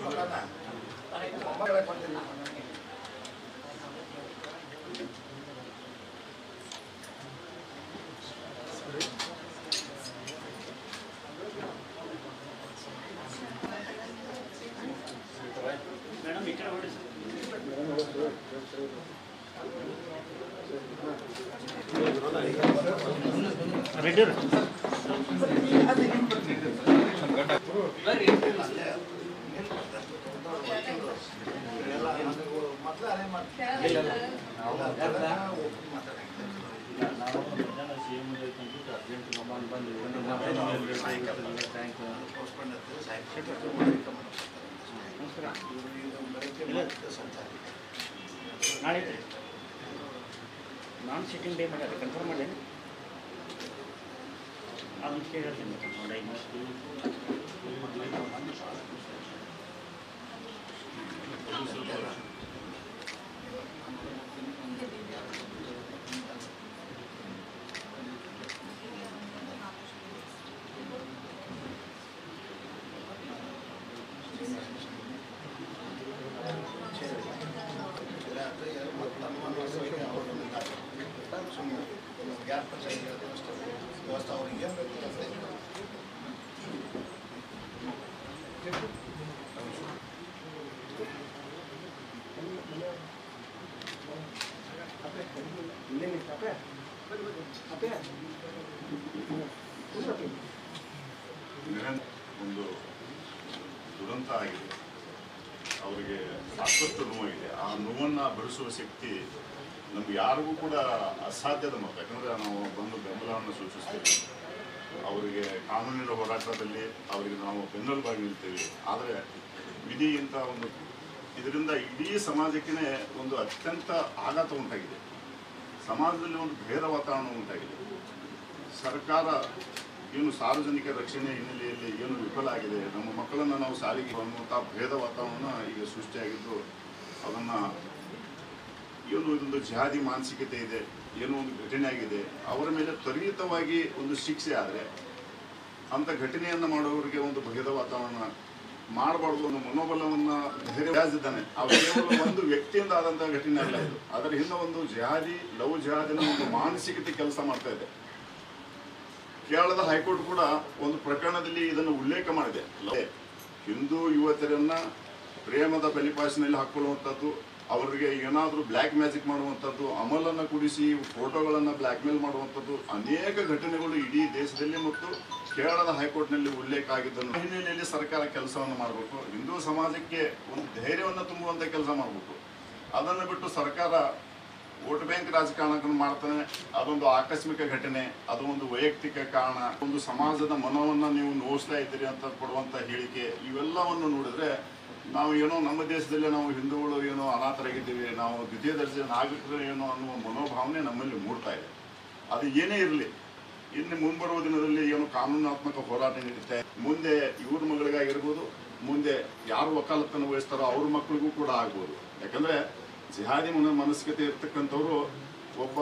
Madam ಈ ಕಡೆ ಹೊಡಿ ಸರ್. ರೆಡ್ಡಿ ಅವ್ರೆ. ನಾವು ಮಧ್ಯಾಹ್ನ CM ಬೇಕು ಅಂದ್ಬಿಟ್ಟು urgent ಬಂದು ಬಂದು ಇವತ್ತು ಮಾತಾಡಿ ಟ್ಯಾಂಕ್ ನಾಳೆ ಐತ್ರಿ ನಾನು ಸಿಟ್ಟಿಂಗ್ ಡೇ ಮಾಡ್ಯಾರ ಕನ್ಫರ್ಮ್ ಮಾಡಿ ಅದನ್ನ ಕೇಳಿ ಹೇಳ್ತೀನಿ ನೋಡಿ ನಿರಂತರ ಒಂದು ದುರಂತ ಆಗಿದೆ ಅವರಿಗೆ ಸಾಕಷ್ಟು ನೋವಾಗಿದೆ ಆ ನೋವನ್ನು ಭರಿಸುವ ಶಕ್ತಿ ನಮ್ಗೆ ಯಾರಿಗೂ ಕೂಡ ಅಸಾಧ್ಯದ ಮಾತು ಯಾಕಂದರೆ ನಾವು ಬಂದು ಬೆಂಬಲವನ್ನು ಸೂಚಿಸ್ತೇವೆ ಅವರಿಗೆ ಕಾನೂನಿನ ಹೋರಾಟದಲ್ಲಿ ಅವರಿಗೆ ನಾವು ಬೆನ್ನೆಲುಬಾಗಿ ನಿಲ್ತೇವೆ ಆದರೆ ವಿಧಿ ಇಂಥ ಒಂದು ಇದರಿಂದ ಇಡೀ ಸಮಾಜಕ್ಕೆ ಒಂದು ಅತ್ಯಂತ ಆಘಾತ ಉಂಟಾಗಿದೆ ಸಮಾಜದಲ್ಲಿ ಒಂದು ಭೇದ ವಾತಾವರಣ ಉಂಟಾಗಿದೆ ಸರ್ಕಾರ ಏನು ಸಾರ್ವಜನಿಕ ರಕ್ಷಣೆ ಹಿನ್ನೆಲೆಯಲ್ಲಿ ಏನು ವಿಫಲ ಆಗಿದೆ ನಮ್ಮ ಮಕ್ಕಳನ್ನು ನಾವು ಸಾರಿಗೆ ಅನ್ನುವಂಥ ಭೇದ ವಾತಾವರಣ ಈಗ ಸೃಷ್ಟಿಯಾಗಿದ್ದು ಅದನ್ನು ಏನು ಇದೊಂದು ಜಾತಿ ಮಾನಸಿಕತೆ ಇದೆ ಏನೋ ಒಂದು ಘಟನೆ ಆಗಿದೆ ಅವರ ಮೇಲೆ ತ್ವರಿತವಾಗಿ ಒಂದು ಶಿಕ್ಷೆ ಆದರೆ ಅಂಥ ಘಟನೆಯನ್ನು ಮಾಡುವವರಿಗೆ ಒಂದು ಭೇದ ವಾತಾವರಣ ಮಾಡಬಾರ್ದು ಒಂದು ಮನೋಬಲವನ್ನು ಧೈರ್ಯವಾಗಿದ್ದಾನೆ ಆ ಕೇವಲ ಒಂದು ವ್ಯಕ್ತಿಯಿಂದ ಆದಂಥ ಘಟನೆ ಅಲ್ಲ ಇದು ಅದರ ಹಿಂದೆ ಒಂದು ಜಾತಿ ಲವ್ ಜಾತಿನ ಒಂದು ಮಾನಸಿಕತೆ ಕೆಲಸ ಮಾಡ್ತಾ ಇದೆ ಕೇರಳದ ಹೈಕೋರ್ಟ್ ಕೂಡ ಒಂದು ಪ್ರಕರಣದಲ್ಲಿ ಇದನ್ನು ಉಲ್ಲೇಖ ಮಾಡಿದೆ ಹಿಂದೂ ಯುವತಿಯರನ್ನ ಪ್ರೇಮದ ಬಲಿಪಾಸಿನಲ್ಲಿ ಹಾಕೊಳ್ಳುವಂಥದ್ದು ಅವರಿಗೆ ಏನಾದರೂ ಬ್ಲ್ಯಾಕ್ ಮ್ಯಾಜಿಕ್ ಮಾಡುವಂಥದ್ದು ಅಮಲನ್ನು ಕುಡಿಸಿ ಫೋಟೋಗಳನ್ನು ಬ್ಲ್ಯಾಕ್ ಮೇಲ್ ಮಾಡುವಂಥದ್ದು ಅನೇಕ ಘಟನೆಗಳು ಇಡೀ ದೇಶದಲ್ಲಿ ಮತ್ತು ಕೇರಳದ ಹೈಕೋರ್ಟ್ನಲ್ಲಿ ಉಲ್ಲೇಖ ಆಗಿದ್ದನ್ನು ಹಿನ್ನೆಲೆಯಲ್ಲಿ ಸರ್ಕಾರ ಕೆಲಸವನ್ನು ಮಾಡಬೇಕು ಹಿಂದೂ ಸಮಾಜಕ್ಕೆ ಒಂದು ಧೈರ್ಯವನ್ನು ತುಂಬುವಂಥ ಕೆಲಸ ಮಾಡಬೇಕು ಅದನ್ನು ಬಿಟ್ಟು ಸರ್ಕಾರ ವೋಟ್ ಬ್ಯಾಂಕ್ ರಾಜಕಾರಣವನ್ನು ಮಾಡ್ತಾನೆ ಅದೊಂದು ಆಕಸ್ಮಿಕ ಘಟನೆ ಅದು ಒಂದು ವೈಯಕ್ತಿಕ ಕಾರಣ ಒಂದು ಸಮಾಜದ ಮನೋವನ್ನು ನೀವು ನೋಯಿಸ್ತಾ ಇದ್ದೀರಿ ಅಂತ ಕೊಡುವಂಥ ಹೇಳಿಕೆ ಇವೆಲ್ಲವನ್ನು ನೋಡಿದ್ರೆ ನಾವು ಏನೋ ನಮ್ಮ ದೇಶದಲ್ಲೇ ನಾವು ಹಿಂದೂಗಳು ಏನೋ ಅನಾಥರಾಗಿದ್ದೀವಿ ನಾವು ದ್ವಿತೀಯ ದರ್ಜೆ ನಾಗರಿಕರು ಏನೋ ಅನ್ನುವ ಮನೋಭಾವನೆ ನಮ್ಮಲ್ಲಿ ಮೂಡ್ತಾ ಇದೆ ಅದು ಏನೇ ಇರಲಿ ಇನ್ನು ಮುಂಬರುವ ದಿನದಲ್ಲಿ ಏನು ಕಾನೂನಾತ್ಮಕ ಹೋರಾಟ ನಡೀತಾ ಇದೆ ಮುಂದೆ ಇವ್ರ ಮಗಳಿಗಾಗಿರ್ಬೋದು ಮುಂದೆ ಯಾರು ವಕಾಲತ್ತನ್ನು ವಹಿಸ್ತಾರೋ ಅವ್ರ ಮಕ್ಕಳಿಗೂ ಕೂಡ ಆಗ್ಬೋದು ಯಾಕಂದ್ರೆ ಜಿಹಾದಿ ಮನ ಮನಸ್ಕತೆ ಇರ್ತಕ್ಕಂಥವ್ರು ಒಬ್ಬ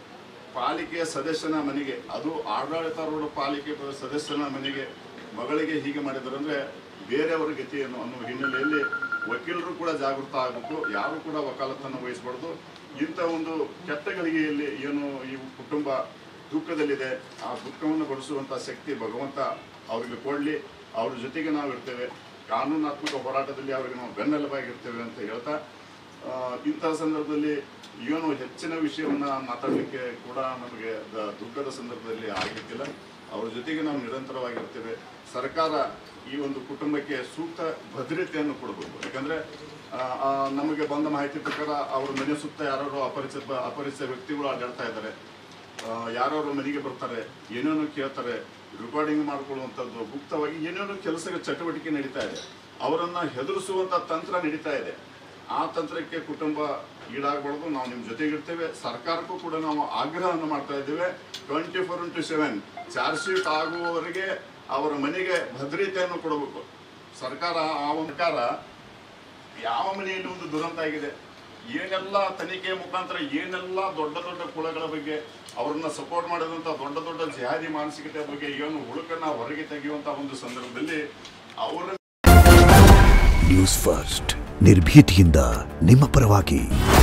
ಪಾಲಿಕೆಯ ಸದಸ್ಯನ ಮನೆಗೆ ಅದು ಆಡಳಿತಾರೂಢ ಪಾಲಿಕೆ ಸದಸ್ಯನ ಮನೆಗೆ ಮಗಳಿಗೆ ಹೀಗೆ ಮಾಡಿದಾರಂದ್ರೆ ಬೇರೆಯವರ ಗತಿ ಏನು ಅನ್ನೋ ಹಿನ್ನೆಲೆಯಲ್ಲಿ ವಕೀಲರು ಕೂಡ ಜಾಗೃತ ಆಗಬೇಕು ಯಾರು ಕೂಡ ವಕಾಲತ್ತನ್ನು ವಹಿಸಬಾರ್ದು ಇಂಥ ಒಂದು ಕೆಟ್ಟ ಗಳಿಗೆಯಲ್ಲಿ ಏನು ಈ ಕುಟುಂಬ ದುಃಖದಲ್ಲಿದೆ ಆ ದುಃಖವನ್ನು ಭರಿಸುವಂಥ ಶಕ್ತಿ ಭಗವಂತ ಅವರಿಗೆ ಕೊಡಲಿ ಅವ್ರ ಜೊತೆಗೆ ನಾವು ಇರ್ತೇವೆ ಕಾನೂನಾತ್ಮಕ ಹೋರಾಟದಲ್ಲಿ ಅವರಿಗೆ ನಾವು ಬೆನ್ನೆಲುಬಾಗಿರ್ತೇವೆ ಅಂತ ಹೇಳ್ತಾ ಆ, ಇಂತಹ ಸಂದರ್ಭದಲ್ಲಿ ಏನು ಹೆಚ್ಚಿನ ವಿಷಯವನ್ನ ಮಾತಾಡಲಿಕ್ಕೆ ಕೂಡ ನಮಗೆ ದ- ದುಃಖದ ಸಂದರ್ಭದಲ್ಲಿ ಆಗಲಿಕ್ಕಿಲ್ಲ ಅವ್ರ ಜೊತೆಗೆ ನಾವು ನಿರಂತರವಾಗಿರ್ತೇವೆ ಸರ್ಕಾರ ಈ ಒಂದು ಕುಟುಂಬಕ್ಕೆ ಸೂಕ್ತ ಭದ್ರತೆಯನ್ನು ಕೊಡಬೇಕು ಯಾಕಂದ್ರೆ ಆ, ಆ, ನಮಗೆ ಬಂದ ಮಾಹಿತಿ ಪ್ರಕಾರ ಅವ್ರ ಮನೆ ಸುತ್ತ ಯಾರು ಅಪರಿಚಿತ ಅಪರಿಚಿತ ವ್ಯಕ್ತಿಗಳು ಅಡ್ಡಾಡ್ತಾ ಇದ್ದಾರೆ ಯಾರ್ಯಾರು ಮನೆಗೆ ಬರ್ತಾರೆ ಏನೇನೋ ಕೇಳ್ತಾರೆ ರೆಕಾರ್ಡಿಂಗ್ ಮಾಡ್ಕೊಳ್ಳುವಂಥದ್ದು ಗುಪ್ತವಾಗಿ ಏನೇನೋ ಕೆಲಸ ಚಟುವಟಿಕೆ ನಡೀತಾ ಇದೆ ಅವರನ್ನ ಹೆದರಿಸುವಂತ ತಂತ್ರ ನಡೀತಾ ಇದೆ ಆ ತಂತ್ರಕ್ಕೆ ಕುಟುಂಬ ಈಡಾಗಬಾರ್ದು ನಾವು ನಿಮ್ಮ ಜೊತೆಗಿರ್ತೇವೆ ಸರ್ಕಾರಕ್ಕೂ ಕೂಡ ನಾವು ಆಗ್ರಹವನ್ನು ಮಾಡ್ತಾ ಇದ್ದೇವೆ twenty four into seven charge sheet ಆಗುವವರೆಗೆ ಅವರ ಮನೆಗೆ ಭದ್ರತೆಯನ್ನು ಕೊಡಬೇಕು ಸರ್ಕಾರ ಆ ಒಂದು ಸರ್ಕಾರ ಯಾವ ಮನೆಯಲ್ಲಿ ಒಂದು ದುರಂತ ಆಗಿದೆ ಏನೆಲ್ಲ ತನಿಖೆ ಮುಖಾಂತರ ಏನೆಲ್ಲ ದೊಡ್ಡ ದೊಡ್ಡ ಕುಳಗಳ ಬಗ್ಗೆ ಅವರನ್ನ ಸಪೋರ್ಟ್ ಮಾಡಿದಂಥ ದೊಡ್ಡ ದೊಡ್ಡ ಜಿಹಾದಿ ಮಾನಸಿಕತೆ ಬಗ್ಗೆ ಏನು ಹುಳುಕನ್ನ ಹೊರಗೆ ತೆಗೆಯುವಂಥ ಒಂದು ಸಂದರ್ಭದಲ್ಲಿ ಅವರ ನ್ಯೂಸ್ ಫಸ್ಟ್ ನಿರ್ಭೀತಿಯಿಂದ ನಿಮ್ಮ ಪರವಾಗಿ